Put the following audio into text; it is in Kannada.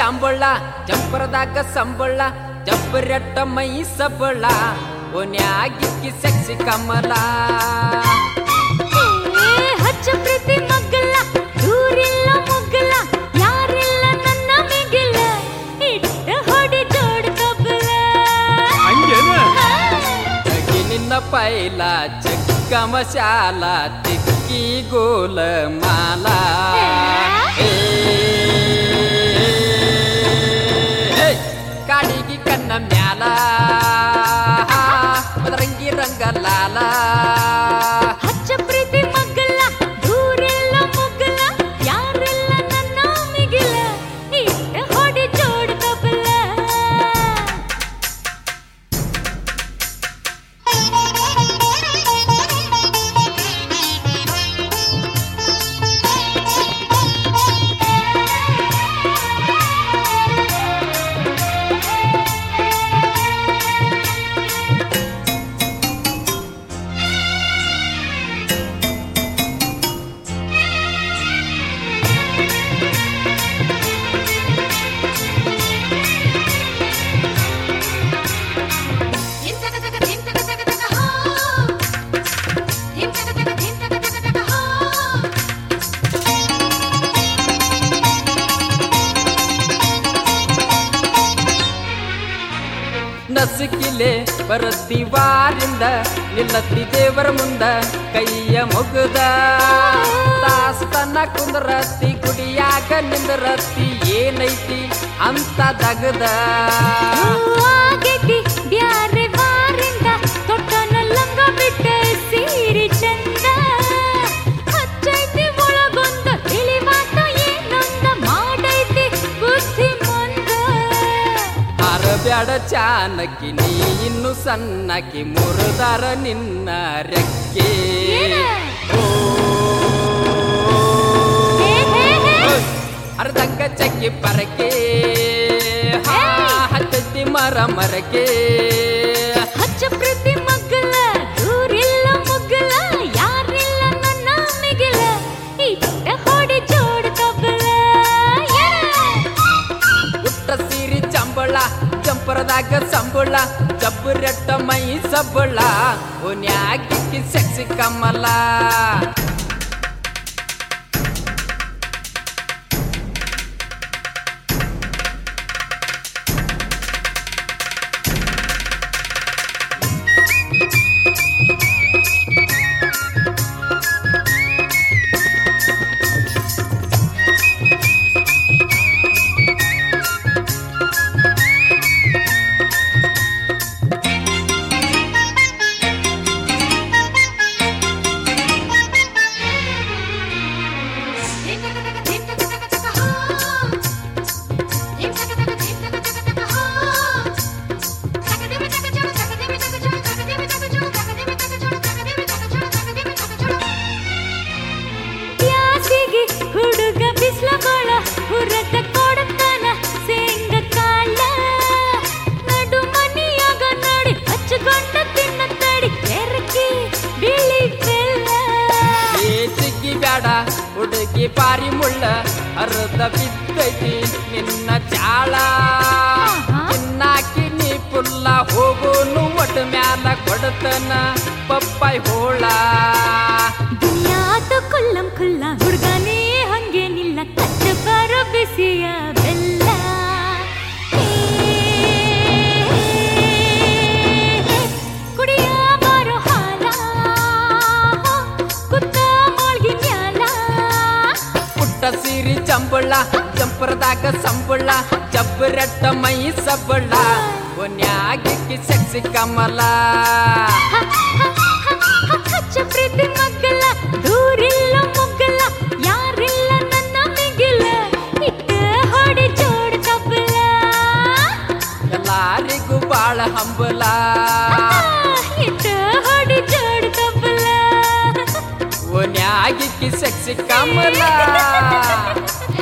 ಚಾಂಬಳ ಜಂಪರದಾಗ ಸಂಬಳ ಜಬ್ಬರಟ್ಟ ಮೈ ಸಬಳ ಓನ್ಯಾಗಿಕ್ಕಿ ಸೆಕ್ಸಿ ಕಮಲ ಏ ಹಚ್ಚ ಪ್ರೀತಿ ಮಗ್ಗಲ ದೂರಿಲ್ಲ ಮುಗ್ಗಲ ಯಾರಿಲ್ಲ ನನ್ನ ಮಿಗಿಲ ಇಟ್ಟ ಹೊಡಿ ಜೋಡ್ ಕಬ್ಬಲ ಅಗಿ ನಿನ್ನ ಪೈಲ ಚಕ್ಕ ಮಸಾಲ ತಿಕ್ಕಿ ಗೋಲ ಮಾಲ ಏ, ಹೇ, ಕಾಡಿಗಿ ಕಣ್ಣ ಮ್ಯಾಲ ಮದರಂಗಿ ರಂಗ ಲಾಲ ಹಚ್ಚ ಪ್ರೀತಿ ಮಗ್ಗಲ ದೂರಿಲ್ಲ ಮುಗ್ಗಲ ಯಾರಿಲ್ಲ ನನ್ನ ಮಿಗಿಲ ಇಟ್ಟ ಹೊಡಿ ಜೋಡ್ ಕಬ್ಬಲ ಧಿಂ ತಕ ತಕ ಧಿಂ ತಕ ತಕ ತಕ ಹೋ ಧಿಂ ತಕ ತಕ ಧಿಂ ತಕ ತಕ ತಕ ಹೋ ನಸುಕಿಲೆ ಬರತ್ತಿ ವಾರಿಂದ ನಿಲ್ಲತ್ತಿ ದೇವರ ಮುಂದ ಕೈಯ ಮುಗ್ದ ತಾಸು ತನ್ನ ಕುಂದರತ್ತಿ ಗುಡಿಯಾಗ ನಿಂದರತ್ತಿ ಏನೈತಿ ಅಂತ ದಗದ ಆಗೈತಿ ಬ್ಯಾರೆ ಬಾರಿಂದ ತೊಟ್ಟನ ಲಂಗ ಬಿಟ್ಟ ಸೀರೆ ಚಂದ ಹಚ್ಚೈತಿ ಒಳಗೊಂದ ತಿಳಿವಾತ ಏನೊಂದ ಮಾಡೈತಿ ಬುದ್ಧಿ ಮಂದ ಬ್ಯಾಡ ಚಾನಕಿ ನೀ ಇನ್ನು ಸಣ್ಣಕಿ ಮುರಿದಾರ ನಿನ್ನ ರೆಕ್ಕೆ ಓ ಹೇ ಹೇ ಹೇ ಅರ್ಧಕ್ಕ ಚಕ್ಕಿ ಪರಕೆ ಹಾ ಹತ್ತತ್ತಿ ಮರ ಮರಕೆ ಹಚ್ಚ ಪ್ರೀತಿ ಮಗ್ಗಲ ದೂರಿಲ್ಲ ಮುಗ್ಗಲ ಯಾರಿಲ್ಲ ನನ್ನ ಮಿಗಿಲ ಇಟ್ಟ ಹೊಡಿ ಜೋಡ್ ಕಬ್ಬಲ ಉಟ್ಟ ಸೀರಿ ಚಂಬಳ ಚಂಪರದಾಗ ಸಂಬಳ ಜಬ್ಬರಟ್ಟ ಮೈ ಸಬ್ಬಳ ಓನ್ಯಾಗಿಕ್ಕಿ ಸೆಕ್ಸಿ ಕಮಲ ಧಿಂ ತಕ ತಕ ಧಿಂ ತಕ ತಕ ತಕ ಹೋ ಧಿಂ ತಕ ತಕ ಧಿಂ ತಕ ತಕ ತಕ ಹೋ ತಕ ದಿಮಿ ತಕ ಜೋಡು ತಕ ದಿಮಿ ತಕ ಜೋಡು ತಕ ದಿಮಿ ತಕ ಜೋಡು ತಕ ದಿಮಿ ತಕ ಜೋಡು ತಕ ದಿಮಿ ತಕ ಜೋಡು ತಕ ದಿಮಿ ತಕ ಜೋಡು ಪ್ಯಾಸಿಗೆ ಹುಡುಗ ಬಿಸ್ಲ ಬಾಳ ಹುರಟ ಕೊಡತಾನ ಸೇಂಗ ಕಾಳ ನಡು ಮನಿಯಾಗ ನೋಡಿ ಹಚ್ಚಗೊಂಡ ತಿನ್ನ ತಡಿ ಎರಕಿ ಬಿಳಿ ಬೆಲ್ಲ ಬೇಸಿಗೆ ಬ್ಯಾಡ ಹುಡುಗಿ ಪಾರಿ ಮುಳ್ಳ ಅರ್ಧ ಬಿದ್ದೈತಿ ನಿನ್ನ ಚಾಳ ತಿನ್ನಾಕಿ ನೀ ಪುಲ್ಲ ಹೋಗೋನು ಒಟ್ಟು ಮ್ಯಾಲ ಕೊಡತನ ಪಪ್ಪಾಯಿ ಹೋಳ ದುನಿಯಾದ ಕುಲ್ಲಂ ಕುಲ್ಲ ಹುಡುಗನೇ ಹಂಗೇನಿಲ್ಲ ಕಚ್ಚ ಬರೋ ಬಿಸಿಯ ಬೆಲ್ಲ ಕುಡಿಯ ಬಾರೋ ಹಾಲ ಕುತ್ತ ಮಾಳ್ಗಿ ಮ್ಯಾಲ ಪುಟ್ಟ ಸೀರಿ ಚಂಬಳ ಚಂಪರದಾಗ ಸಂಬಳ ಜಬ್ಬರಟ್ಟ ಮೈ ಸಬ್ಬಳ ಒನ್ಯಾಗಿಕ್ಕಿ ಸೆಕ್ಸಿ ಕಮಲ ಹಚ್ಚ ಪ್ರೀತಿ ಮಗ್ಗಲ ದೂರಿಲ್ಲ ಮುಗ್ಗಲ ಯಾರಿಲ್ಲ ನನ್ನ ಮಿಗಿಲ ಇಟ್ಟ ಹೊಡಿ ಜೋಡ್ ಕಬ್ಬಲ ಎಲ್ಲಾರಿಗೂ ಬಾಳ ಹಂಬಲ ಇಟ್ಟ ಹೊಡಿ ಜೋಡ್ ಕಬ್ಬಲ ಓನ್ಯಾಗಿಕ್ಕಿ ಸೆಕ್ಸಿ ಕಮಲ